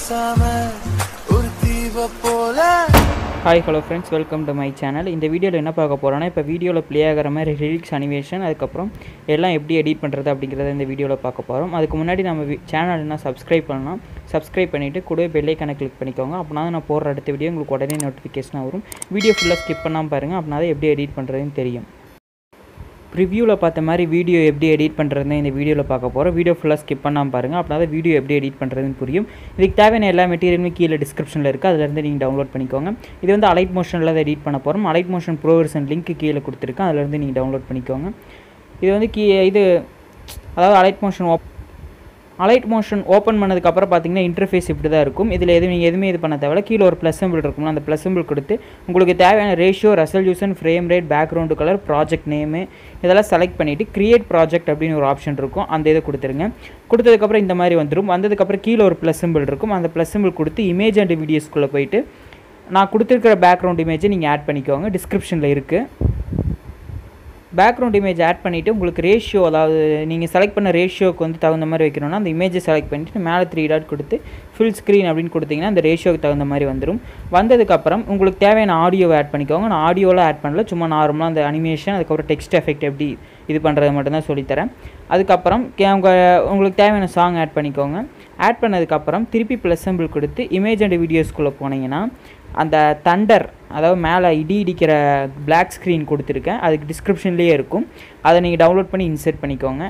பேசாம ஒரு தீவ போல hi hello friends welcome to my channel இந்த வீடியோவில் என்ன பார்க்க போகிறோன்னா இப்போ வீடியோவில் ப்ளே ஆகிற மாதிரி ரிலிக்ஸ் அனிமேஷன் அதுக்கப்புறம் எல்லாம் எப்படி எடிட் பண்ணுறது அப்படிங்கிறத இந்த வீடியோவில் பார்க்க போகிறோம் அதுக்கு முன்னாடி நம்ம சேனல் என்ன சப்ஸ்கிரைப் பண்ணலாம் சப்ஸ்கிரைப் பண்ணிவிட்டு கூட பெல்லைக்கான கிளிக் பண்ணிக்கோங்க அப்படின்னா தான் நான் போடுற அடுத்த வீடியோ உங்களுக்கு உடனே நோட்டிஃபிகேஷனாக வரும் வீடியோ ஃபுல்லாக ஸ்கிப் பண்ணாமல் பாருங்கள் அப்படின்னா தான் எப்படி எடிட் பண்ணுறதுன்னு தெரியும் ரிவ்யூவில் பார்த்த மாதிரி வீடியோ எப்படி எடிட் பண்ணுறதுன்னு இந்த வீடியோவில் பார்க்க போகிறோம் வீடியோ ஃபுல்லாக ஸ்கிப் பண்ணாமல் பாருங்கள் அப்படின்னா தான் வீடியோ எப்படி எடிட் பண்ணுறதுன்னு புரியும் இதுக்கு தேவையான எல்லா மெட்டீரியலுமே கீழே டிஸ்கிரிப்ஷனில் இருக்குது அதிலேருந்து நீங்கள் டவுன்லோட் பண்ணிக்கோங்க இது வந்து அலைட் மோஷனில் தான் எடிட் பண்ண போகிறோம் Alight Motion pro version link கீழே கொடுத்துருக்கேன் அதிலேருந்து நீங்கள் டவுன்லோட் பண்ணிக்கோங்க இது வந்து கீ இது அதாவது அலைட் மோஷன் ஓப் அலைட் மோஷன் ஓப்பன் பண்ணதுக்கப்புறம் பார்த்தீங்கன்னா இன்டர்ஃபேஸ் இப்படி தான் இருக்கும் இதில் எதுவும் நீங்கள் எதுவுமே இது பண்ண தேவையில்ல கீழே ஒரு ப்ளஸ் சிம்பிள் இருக்கும்ல அந்த ப்ளஸ் சிம்பிள் கொடுத்து உங்களுக்கு தேவையான ratio resolution frame rate background colour project name இதெல்லாம் செலக்ட் பண்ணிவிட்டு கிரியேட் ப்ராஜெக்ட் அப்படின்னு ஒரு ஆப்ஷன் இருக்கும் அந்த இதை கொடுத்துருங்க கொடுத்ததுக்கப்புறம் இந்த மாதிரி வந்துடும் வந்ததுக்கப்புறம் கீழே ஒரு ப்ளஸ் சிம்பிள் இருக்கும் அந்த ப்ளஸ் சிம்பிள் கொடுத்து இமேஜ் அண்ட் வீடியோஸ்குள்ளே போயிட்டு நான் கொடுத்துருக்கிற பேக்ரவுண்ட் இமேஜை நீங்கள் ஆட் பண்ணிக்கோங்க டிஸ்கிரிப்ஷனில் இருக்குது பேக்ரவுண்ட் இமேஜ் ஆட் பண்ணிவிட்டு உங்களுக்கு ரேஷியோ அதாவது நீங்கள் செலக்ட் பண்ண ரேஷியோக்கு வந்து தகுந்த மாதிரி வைக்கணும்னா அந்த இமேஜை செலக்ட் பண்ணிவிட்டு மேலே த்ரீ டாட் கொடுத்து ஃபுல் ஸ்க்ரீன் அப்படின்னு கொடுத்தீங்கன்னா அந்த ரேஷியோக்கு தகுந்த மாதிரி வந்துடும் வந்ததுக்கப்புறம் உங்களுக்கு தேவையான ஆடியோவை ஆட் பண்ணிக்கோங்க நான் ஆடியோலாம் ஆட் பண்ணல சும்மா நார்மலாக அந்த அனிமேஷன் அதுக்கப்புறம் டெக்ஸ்ட் எஃபெக்ட் எப்படி இது பண்ணுறது மட்டும்தான் சொல்லித்தரேன் அதுக்கப்புறம் கே- உங்க உங்களுக்கு தேவையான சாங் ஆட் பண்ணிக்கோங்க ஆட் பண்ணதுக்கப்புறம் திருப்பி ப்ளஸ் சிம்பிள் கொடுத்து இமேஜ் அண்ட் வீடியோஸ்குள்ளே போனீங்கன்னா அந்த தண்டர் அதாவது மேலே இடி இடிக்கிற Black screen கொடுத்துருக்கேன் அதுக்கு டிஸ்கிரிப்ஷன்லேயே இருக்கும் அதை நீங்கள் டவுன்லோட் பண்ணி இன்சர்ட் பண்ணிக்கோங்க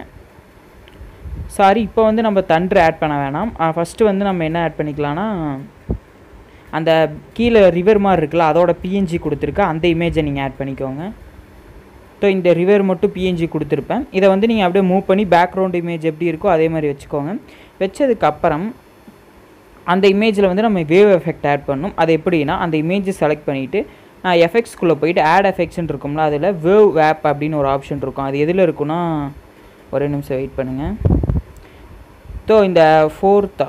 சாரி இப்போ வந்து நம்ம தண்டர் ஆட் பண்ண வேணாம் ஃபஸ்ட்டு வந்து நம்ம என்ன ஆட் பண்ணிக்கலாம்னா அந்த கீழே ரிவர் மாதிரி இருக்குல்ல அதோட பிஎன்ஜி கொடுத்துருக்க அந்த இமேஜை நீங்கள் ஆட் பண்ணிக்கோங்க ஸோ இந்த ரிவர் மட்டும் பிஎன்ஜி கொடுத்துருப்பேன் இதை வந்து நீங்கள் அப்படியே மூவ் பண்ணி பேக்ரவுண்ட் இமேஜ் எப்படி இருக்கோ அதே மாதிரி வச்சுக்கோங்க வச்சதுக்கப்புறம் அந்த இமேஜில் வந்து நம்ம வேவ் எஃபெக்ட் ஆட் பண்ணணும் அது எப்படின்னா அந்த இமேஜை செலக்ட் பண்ணிவிட்டு எஃபெக்ட்ஸ்குள்ளே போயிட்டு ஆட் எஃபெக்ட்ஸ்னு இருக்கும்ல அதில் வேவ் வேப் அப்படின்னு ஒரு ஆப்ஷன் இருக்கும் அது எதில் இருக்குன்னா ஒரே நிமிஷம் வெயிட் பண்ணுங்கள் ஸோ இந்த ஃபோர்த்தா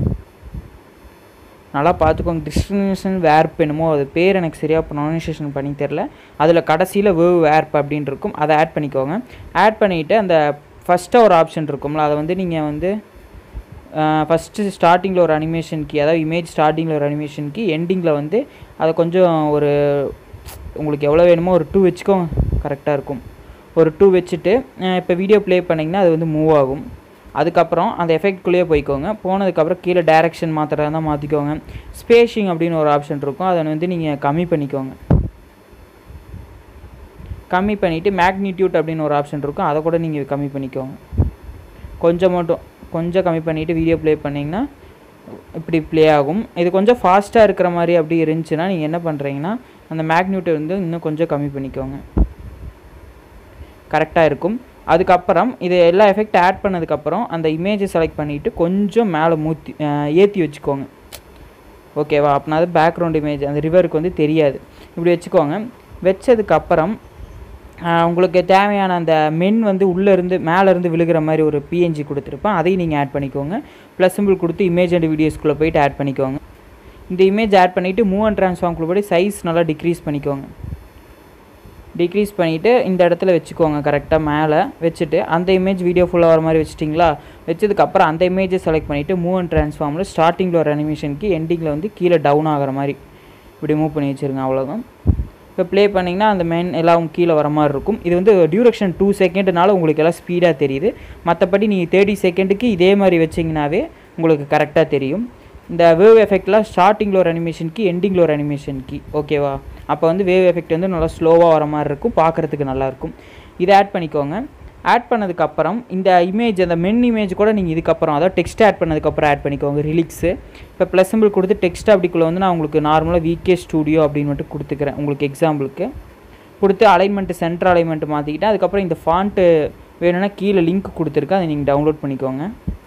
நல்லா பார்த்துக்கோங்க டிஸ்டினேஷன் வேர்ப் என்னமோ அது பேர் எனக்கு சரியாக ப்ரொனன்சியேஷன் பண்ணி தெரில அதில் கடைசியில் வேவ் வேர்ப் அப்படின்னு இருக்கும் அதை ஆட் பண்ணிக்கோங்க ஆட் பண்ணிவிட்டு அந்த ஃபஸ்ட்டாக ஒரு ஆப்ஷன் இருக்கும்ல அதை வந்து நீங்கள் வந்து ஃபஸ்ட்டு ஸ்டார்டிங்கில் ஒரு அனிமேஷன் கீ அதாவது இமேஜ் ஸ்டார்டிங்கில் ஒரு அனிமேஷன் கீ எண்டிங்கில் வந்து அதை கொஞ்சம் ஒரு உங்களுக்கு எவ்வளோ வேணுமோ ஒரு டூ வச்சுக்கோங்க கரெக்டாக இருக்கும் ஒரு டூ வச்சுட்டு இப்போ வீடியோ ப்ளே பண்ணிங்கன்னா அது வந்து மூவ் ஆகும் அதுக்கப்புறம் அந்த எஃபெக்ட்குள்ளேயே போய்க்கோங்க போனதுக்கப்புறம் கீழே டைரக்ஷன் மாற்றுறதா இருந்தால் மாற்றிக்கோங்க ஸ்பேஷிங் அப்படின்னு ஒரு ஆப்ஷன் இருக்கும் அதை வந்து நீங்கள் கம்மி பண்ணிக்கோங்க கம்மி பண்ணிவிட்டு மேக்னிடியூட் அப்படின்னு ஒரு ஆப்ஷன் இருக்கும் அதை கூட நீங்கள் கம்மி பண்ணிக்கோங்க கொஞ்சம் மட்டும் கொஞ்சம் கம்மி பண்ணிவிட்டு வீடியோ ப்ளே பண்ணிங்கன்னா இப்படி ப்ளே ஆகும் இது கொஞ்சம் ஃபாஸ்ட்டாக இருக்கிற மாதிரி அப்படி இருந்துச்சுன்னா நீங்கள் என்ன பண்ணுறீங்கன்னா அந்த மேக்னியூட்டை வந்து இன்னும் கொஞ்சம் கம்மி பண்ணிக்கோங்க கரெக்டாக இருக்கும் அதுக்கப்புறம் இது எல்லா எஃபெக்ட் ஆட் பண்ணதுக்கப்புறம் அந்த இமேஜை செலக்ட் பண்ணிவிட்டு கொஞ்சம் மேலே மூத்தி ஏற்றி வச்சுக்கோங்க ஓகேவா அப்படின்னா அது பேக்ரவுண்ட் இமேஜ் அந்த ரிவருக்கு வந்து தெரியாது இப்படி வச்சுக்கோங்க வச்சதுக்கப்புறம் ஆஹ் உங்களுக்கு தேவையான அந்த மென் வந்து உள்ளே இருந்து மேலே இருந்து விழுகிற மாதிரி ஒரு பிஎன்ஜி கொடுத்துருப்பேன் அதையும் நீங்கள் ஆட் பண்ணிக்கோங்க ப்ளஸ் சிம்பிள் கொடுத்து இமேஜ் அண்ட் வீடியோஸ்குள்ளே போயிட்டு ஆட் பண்ணிக்கோங்க இந்த இமேஜ் ஆட் பண்ணிவிட்டு மூவ் அண்ட் ட்ரான்ஸ்ஃபார்ம்குள்ளே போய் சைஸ் நல்லா டிக்ரீஸ் பண்ணிக்கோங்க டிக்ரீஸ் பண்ணிவிட்டு இந்த இடத்துல வச்சுக்கோங்க கரெக்டாக மேலே வச்சுட்டு அந்த இமேஜ் வீடியோ ஃபுல்லாக வர மாதிரி வச்சிட்டிங்களா வச்சதுக்கப்புறம் அந்த இமேஜை செலக்ட் பண்ணிவிட்டு மூவ் அண்ட் ட்ரான்ஸ்ஃபார்மில் ஸ்டார்டிங்கில் ஒரு அனிமேஷனுக்கு எண்டிங்கில் வந்து கீழே டவுன் ஆகிற மாதிரி இப்படி மூவ் பண்ணி வச்சுருங்க அவ்வளோதான் இப்போ ப்ளே பண்ணிங்கன்னா அந்த மெயின் எல்லாம் கீழே வர மாதிரி இருக்கும் இது வந்து டியூரேஷன் டூ செகண்டுனால உங்களுக்கு எல்லாம் ஸ்பீடாக தெரியுது மற்றபடி நீங்கள் தேர்ட்டி செகண்டுக்கு இதே மாதிரி வச்சிங்கனாவே உங்களுக்கு கரெக்டாக தெரியும் இந்த வேவ் எஃபெக்ட்லாம் ஸ்டார்டிங்கில் ஒரு அனிமேஷனுக்கு எண்டிங்கில் ஒரு அனிமேஷனுக்கு ஓகேவா அப்போ வந்து வேவ் எஃபெக்ட் வந்து நல்லா ஸ்லோவாக வர மாதிரி இருக்கும் பார்க்குறதுக்கு நல்லாயிருக்கும் இதை ஆட் பண்ணிக்கோங்க ஆட் பண்ணதுக்கப்புறம் இந்த இமேஜ் அந்த மென் இமேஜ் கூட நீங்கள் இதுக்கப்புறம் அதாவது டெக்ஸ்ட் ஆட் பண்ணதுக்கப்புறம் ஆட் பண்ணிக்கோங்க ரிலிக்ஸு இப்போ ப்ளஸ் சிம்பிள் கொடுத்து டெக்ஸ்ட் அப்படிக்குள்ளே வந்து நான் உங்களுக்கு நார்மலாக விகே ஸ்டூடியோ அப்படின்னு மட்டும் கொடுத்துக்கிறேன் உங்களுக்கு எக்ஸாம்பிளுக்கு கொடுத்து அலைன்மெண்ட்டு சென்டர் அலைன்மெண்ட் மாற்றிக்கிட்டேன் அதுக்கப்புறம் இந்த ஃபாண்ட்டு வேணும்னா கீழே லிங்க் கொடுத்துருக்கேன் அதை நீங்கள் டவுன்லோட் பண்ணிக்கோங்க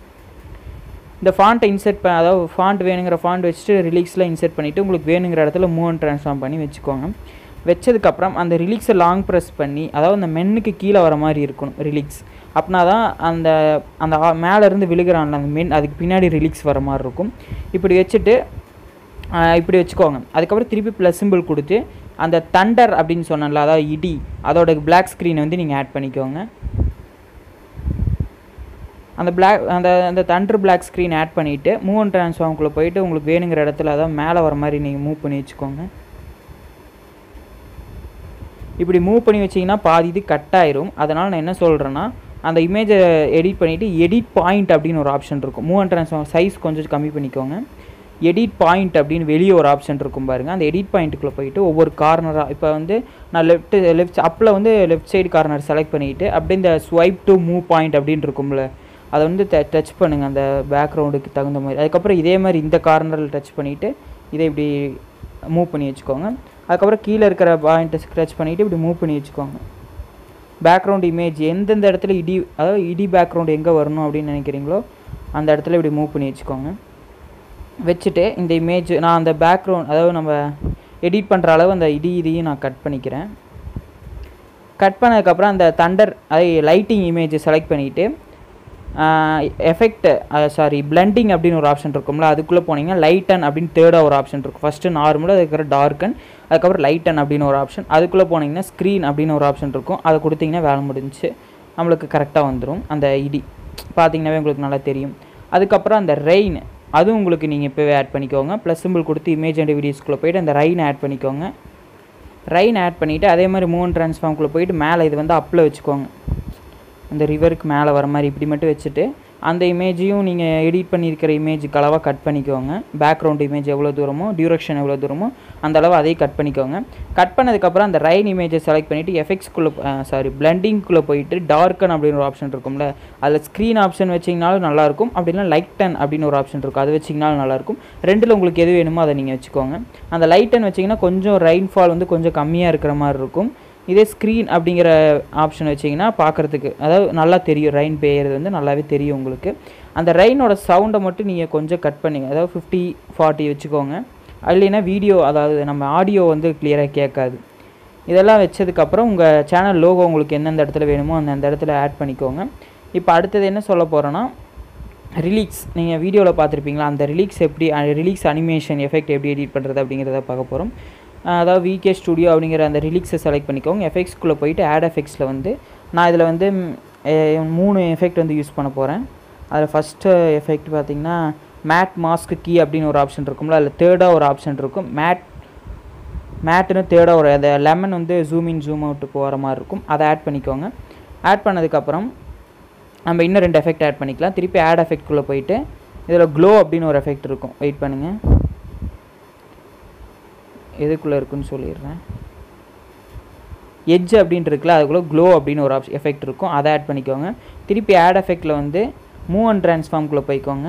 இந்த ஃபாண்ட்டை இன்சர்ட் பண்ண அதாவது ஃபாண்ட் வேணுங்கிற ஃபாண்ட் வச்சுட்டு ரிலீக்ஸில் இன்சர்ட் பண்ணிவிட்டு உங்களுக்கு வேணுங்கிற இடத்துல மூவ் அண்ட் ட்ரான்ஸ்ஃபார்ம் பண்ணி வச்சுக்கோங்க வச்சதுக்கப்புறம் அந்த ரிலீக்ஸை லாங் ப்ரெஸ் பண்ணி அதாவது அந்த மென்னுக்கு கீழே வர மாதிரி இருக்கணும் ரிலீக்ஸ் அப்படின்னா தான் அந்த அந்த ஆ- மேல இருந்து விழுகிறான்ல அந்த மென் அதுக்கு பின்னாடி ரிலீக்ஸ் வர மாதிரி இருக்கும் இப்படி வச்சுட்டு ஆஹ் இப்படி வச்சுக்கோங்க அதுக்கப்புறம் திருப்பி ப்ளஸ் சிம்பிள் கொடுத்து அந்த தண்டர் அப்படின்னு சொன்னேன்ல அதாவது இடி அதோட Black screen வந்து நீங்கள் ஆட் பண்ணிக்கோங்க அந்த பிளாக் அந்த அந்த தண்டர் பிளாக் ஸ்க்ரீன் ஆட் பண்ணிவிட்டு மூவ் அண்ட் ட்ரான்ஸ்ஃபார்ம்குள்ளே போயிட்டு உங்களுக்கு வேணுங்கிற இடத்துல அதான் மேலே வர மாதிரி நீங்கள் மூவ் பண்ணி வச்சுக்கோங்க இப்படி மூவ் பண்ணி வச்சிங்கன்னா பாதி இது கட் ஆயிரும் அதனால் நான் என்ன சொல்கிறேன்னா அந்த இமேஜை எடிட் பண்ணிவிட்டு எடிட் பாயிண்ட் அப்படின்னு ஒரு ஆப்ஷன் இருக்கும் மூவ் அண்ட் ட்ரான்ஸ்ஃபார்ம் சைஸ் கொஞ்சம் கம்மி பண்ணிக்கோங்க எடிட் பாயிண்ட் அப்படின்னு வெளியே ஒரு ஆப்ஷன் இருக்கும் பாருங்கள் அந்த எடிட் பாயிண்ட்டுக்குள்ளே போயிட்டு ஒவ்வொரு கார்னராக இப்போ வந்து நான் லெஃப்ட் லெஃப்ட் அப்பில் வந்து லெஃப்ட் சைடு கார்னர் செலக்ட் பண்ணிவிட்டு அப்படியே இந்த ஸ்வைப் டு மூவ் பாயிண்ட் அப்படின்னு இருக்கும்ல அதை வந்து டச் பண்ணுங்கள் அந்த பேக்ரவுண்டுக்கு தகுந்த மாதிரி அதுக்கப்புறம் இதே மாதிரி இந்த கார்னரில் டச் பண்ணிவிட்டு இதை இப்படி மூவ் பண்ணி வச்சுக்கோங்க அதுக்கப்புறம் கீழே இருக்கிற பாயிண்ட்டை ஸ்க்ரச் பண்ணிவிட்டு இப்படி மூவ் பண்ணி வச்சுக்கோங்க பேக்ரவுண்ட் இமேஜ் எந்தெந்த இடத்துல இடி அதாவது இடி பேக்ரவுண்ட் எங்கே வரணும் அப்படின்னு நினைக்கிறீங்களோ அந்த இடத்துல இப்படி மூவ் பண்ணி வச்சுக்கோங்க வச்சுட்டு இந்த இமேஜ் நான் அந்த பேக்ரவுண்ட் அதாவது நம்ம எடிட் பண்ணுற அளவு அந்த இடி இதையும் நான் கட் பண்ணிக்கிறேன் கட் பண்ணதுக்கப்புறம் அந்த தண்டர் அதாவது லைட்டிங் இமேஜை செலக்ட் பண்ணிவிட்டு எஃபெக்ட் சாரி பிளண்டிங் அப்படின்னு ஒரு ஆப்ஷன் இருக்கும்ல அதுக்குள்ளே போனீங்கன்னா லைட்டன் அப்படின்னு தேர்டாக ஒரு ஆப்ஷன் இருக்கும் ஃபஸ்ட்டு நார்மலாக அதுக்கப்புறம் டார்க்கன் அதுக்கப்புறம் லைட்டன் அப்படின்னு ஒரு ஆப்ஷன் அதுக்குள்ளே போனீங்கன்னா ஸ்க்ரீன் அப்படின்னு ஒரு ஆப்ஷன் இருக்கும் அதை கொடுத்தீங்கன்னா வேலை முடிஞ்சுச்சு நம்மளுக்கு கரெக்டாக வந்துடும் அந்த இடி பார்த்தீங்கன்னாவே உங்களுக்கு நல்லா தெரியும் அதுக்கப்புறம் அந்த ரெயின் அதுவும் உங்களுக்கு நீங்கள் இப்போவே ஆட் பண்ணிக்கோங்க ப்ளஸ் சிம்பிள் கொடுத்து இமேஜ் அண்ட் வீடியோஸ்குள்ளே போயிட்டு அந்த ரைன் ஆட் பண்ணிக்கோங்க ரைன் ஆட் பண்ணிவிட்டு அதே மாதிரி மூவ் ட்ரான்ஸ்ஃபார்ம்குள்ளே போயிட்டு மேலே இது வந்து அப்பில் வச்சுக்கோங்க அந்த ரிவருக்கு மேலே வர மாதிரி இப்படி மட்டும் வச்சுட்டு அந்த இமேஜையும் நீங்கள் எடிட் பண்ணியிருக்கிற இமேஜுக்கு அளவாக கட் பண்ணிக்கோங்க பேக்ரவுண்ட் இமேஜ் எவ்வளோ தூரமோ டியூரக்ஷன் எவ்வளோ தூரமோ அந்த அளவு அதையும் கட் பண்ணிக்கோங்க கட் பண்ணதுக்கப்புறம் அந்த ரைன் இமேஜை செலக்ட் பண்ணிவிட்டு எஃபெக்ட்ஸ்குள்ளே சாரி பிளண்டிங்குள்ளே போயிட்டு டார்க்கன் அப்படின்னு ஒரு ஆப்ஷன் இருக்கும்ல அதில் ஸ்க்ரீன் ஆப்ஷன் வச்சிங்கனாலும் நல்லாயிருக்கும் அப்படின்னா லைட்டன் அப்படின்னு ஒரு ஆப்ஷன் இருக்கும் அது வச்சிங்கனாலும் நல்லாயிருக்கும் ரெண்டில் உங்களுக்கு எது வேணுமோ அதை நீங்கள் வச்சுக்கோங்க அந்த லைட்டன் வச்சிங்கன்னா கொஞ்சம் ரெயின்ஃபால் வந்து கொஞ்சம் கம்மியாக இருக்கிற மாதிரி இருக்கும் இதே ஸ்க்ரீன் அப்படிங்கிற ஆப்ஷன் வச்சிங்கன்னா பார்க்குறதுக்கு அதாவது நல்லா தெரியும் ரெயின் பெய்யறது வந்து நல்லாவே தெரியும் உங்களுக்கு அந்த ரெயினோட சவுண்டை மட்டும் நீங்கள் கொஞ்சம் கட் பண்ணிங்க அதாவது ஃபிஃப்டி ஃபார்ட்டி வச்சுக்கோங்க இல்லைன்னா வீடியோ அதாவது நம்ம ஆடியோ வந்து கிளியராக கேட்காது இதெல்லாம் வச்சதுக்கப்புறம் உங்கள் சேனல் லோகோ உங்களுக்கு எந்தெந்த இடத்துல வேணுமோ அந்தந்த இடத்துல ஆட் பண்ணிக்கோங்க இப்போ அடுத்தது என்ன சொல்ல போகிறேன்னா ரிலீக்ஸ் நீங்கள் வீடியோவில் பார்த்துருப்பீங்களா அந்த ரிலீக்ஸ் எப்படி ரிலீக்ஸ் அனிமேஷன் எஃபெக்ட் எப்படி எடிட் பண்ணுறது அப்படிங்கிறத பார்க்க போகிறோம் அதாவது விகே ஸ்டுடியோ அப்படிங்கிற அந்த ரிலீக்ஸை செலக்ட் பண்ணிக்கோங்க எஃபெக்ட்ஸ்குள்ளே போயிட்டு ஆட் எஃபெக்ட்ஸில் வந்து நான் இதில் வந்து மூணு எஃபெக்ட் வந்து யூஸ் பண்ண போகிறேன் அதில் ஃபஸ்ட்டு எஃபெக்ட் பார்த்திங்கன்னா மேட் மாஸ்க் கீ அப்படின்னு ஒரு ஆப்ஷன் இருக்கும்ல அதில் தேர்டாக ஒரு ஆப்ஷன் இருக்கும் மேட் மேட்டுன்னு தேர்டாக ஒரு அந்த லெமன் வந்து ஜூம் இன் ஜூம் அவுட்டு போகிற மாதிரி இருக்கும் அதை ஆட் பண்ணிக்கோங்க ஆட் பண்ணதுக்கப்புறம் நம்ம இன்னும் ரெண்டு எஃபெக்ட் ஆட் பண்ணிக்கலாம் திருப்பி ஆட் எஃபெக்ட்குள்ளே போயிட்டு இதில் க்ளோ அப்படின்னு ஒரு எஃபெக்ட் இருக்கும் வெயிட் பண்ணுங்கள் எதுக்குள்ளே இருக்குன்னு சொல்லிடுறேன் எட்ஜ் அப்படின்ட்டு இருக்குல்ல அதுக்குள்ளே க்ளோ அப்படின்னு ஒரு ஆப்ஷன் எஃபெக்ட் இருக்கும் அதை ஆட் பண்ணிக்கோங்க திருப்பி ஆட் எஃபெக்டில் வந்து மூவ் அண்ட் ட்ரான்ஸ்ஃபார்ம்குள்ளே போய்க்கோங்க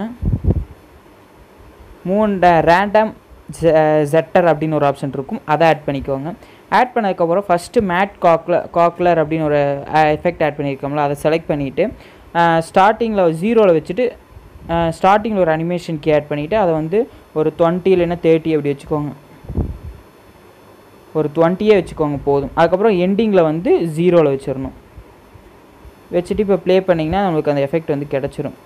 மூவ் அண்ட் ரேண்டம் ஜெட்டர் அப்படின்னு ஒரு ஆப்ஷன் இருக்கும் அதை ஆட் பண்ணிக்கோங்க ஆட் பண்ணதுக்கப்புறம் ஃபஸ்ட்டு மேட் காக்ல காக்லர் அப்படின்னு ஒரு எஃபெக்ட் ஆட் பண்ணியிருக்கோம்ல அதை செலக்ட் பண்ணிவிட்டு ஸ்டார்டிங்கில் ஜீரோவில் வச்சுட்டு ஸ்டார்டிங்கில் ஒரு அனிமேஷன் கீ ஆட் பண்ணிவிட்டு அதை வந்து ஒரு டுவெண்ட்டி இல்லைன்னா தேர்ட்டி அப்படி வச்சுக்கோங்க ஒரு டுவெண்ட்டியே வச்சுக்கோங்க போதும் அதுக்கப்புறம் எண்டிங்கில் வந்து ஜீரோவில் வச்சிடணும் வச்சுட்டு இப்போ ப்ளே பண்ணிங்கன்னா நம்மளுக்கு அந்த எஃபெக்ட் வந்து கிடச்சிரும்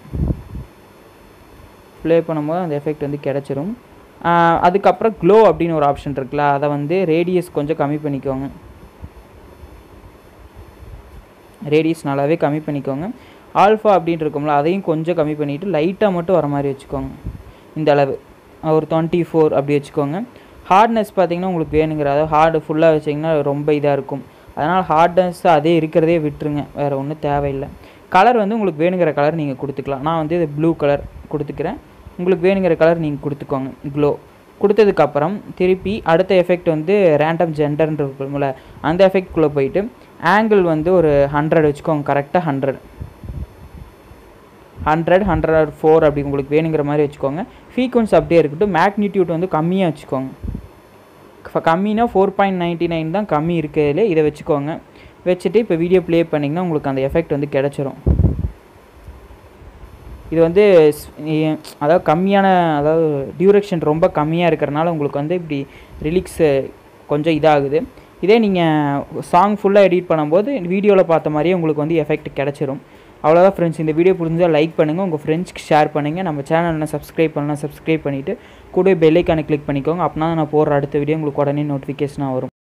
ப்ளே பண்ணும்போது அந்த எஃபெக்ட் வந்து கிடச்சிரும் அதுக்கப்புறம் க்ளோ அப்படின்னு ஒரு ஆப்ஷன் இருக்குல்ல அதை வந்து ரேடியஸ் கொஞ்சம் கம்மி பண்ணிக்கோங்க ரேடியஸ் நல்லாவே கம்மி பண்ணிக்கோங்க ஆல்ஃபா அப்படின்னு இருக்கும்ல அதையும் கொஞ்சம் கம்மி பண்ணிவிட்டு லைட்டாக மட்டும் வர மாதிரி வச்சுக்கோங்க இந்த அளவு ஒரு டுவெண்ட்டி ஃபோர் அப்படி வச்சுக்கோங்க ஹார்ட்னஸ் பார்த்தீங்கன்னா உங்களுக்கு வேணுங்கிற அதாவது ஹார்டு ஃபுல்லாக வச்சிங்கன்னா ரொம்ப இதாக இருக்கும் அதனால் ஹார்ட்னஸ் அதே இருக்கிறதே விட்டுருங்க வேறு ஒன்றும் தேவையில்லை கலர் வந்து உங்களுக்கு வேணுங்கிற கலர் நீங்கள் கொடுத்துக்கலாம் நான் வந்து இது ப்ளூ கலர் கொடுத்துக்கிறேன் உங்களுக்கு வேணுங்கிற கலர் நீங்கள் கொடுத்துக்கோங்க க்ளோ கொடுத்ததுக்கப்புறம் திருப்பி அடுத்த எஃபெக்ட் வந்து ரேண்டம் ஜெண்டர்னு இருக்கும்ல அந்த எஃபெக்ட்குள்ளே போயிட்டு ஆங்கிள் வந்து ஒரு ஹண்ட்ரட் வச்சுக்கோங்க கரெக்டாக ஹண்ட்ரட் ஹண்ட்ரட் ஹண்ட்ரட் ஃபோர் அப்படி உங்களுக்கு வேணுங்கிற மாதிரி வச்சுக்கோங்க ஃப்ரீக்வன்ஸ் அப்படியே இருக்கட்டும் மேக்னிடியூட் வந்து கம்மியாக வச்சுக்கோங்க கம்மினா ஃபோர் பாயிண்ட் நைன்ட்டி நைன் தான் கம்மி இருக்கிறதுல இதை வச்சுக்கோங்க வச்சுட்டு இப்போ வீடியோ ப்ளே பண்ணிங்கன்னா உங்களுக்கு அந்த எஃபெக்ட் வந்து கிடச்சிரும் இது வந்து அதாவது கம்மியான அதாவது டியூரேஷன் ரொம்ப கம்மியாக இருக்கிறனால உங்களுக்கு வந்து இப்படி ரிலீக்ஸு கொஞ்சம் இதாகுது இதே நீங்கள் சாங் ஃபுல்லாக எடிட் பண்ணும்போது வீடியோவில் பார்த்த மாதிரியே உங்களுக்கு வந்து எஃபெக்ட் கிடச்சிரும் அவ்வளோதான் ஃப்ரெண்ட்ஸ் இந்த வீடியோ புரிஞ்சால் லைக் பண்ணுங்கள் உங்கள் ஃப்ரெண்ட்ஸ்க்கு ஷேர் பண்ணுங்கள் நம்ம சேனலில் சப்ஸ்கிரைப் பண்ணலாம் சப்ஸ்கிரைப் பண்ணிவிட்டு கூட பெல்லைக்கான கிளிக் பண்ணிக்கோங்க அப்படின்னா நான் போடுற அடுத்த வீடியோ உங்களுக்கு உடனே நோட்டிஃபிகேஷனாக வரும்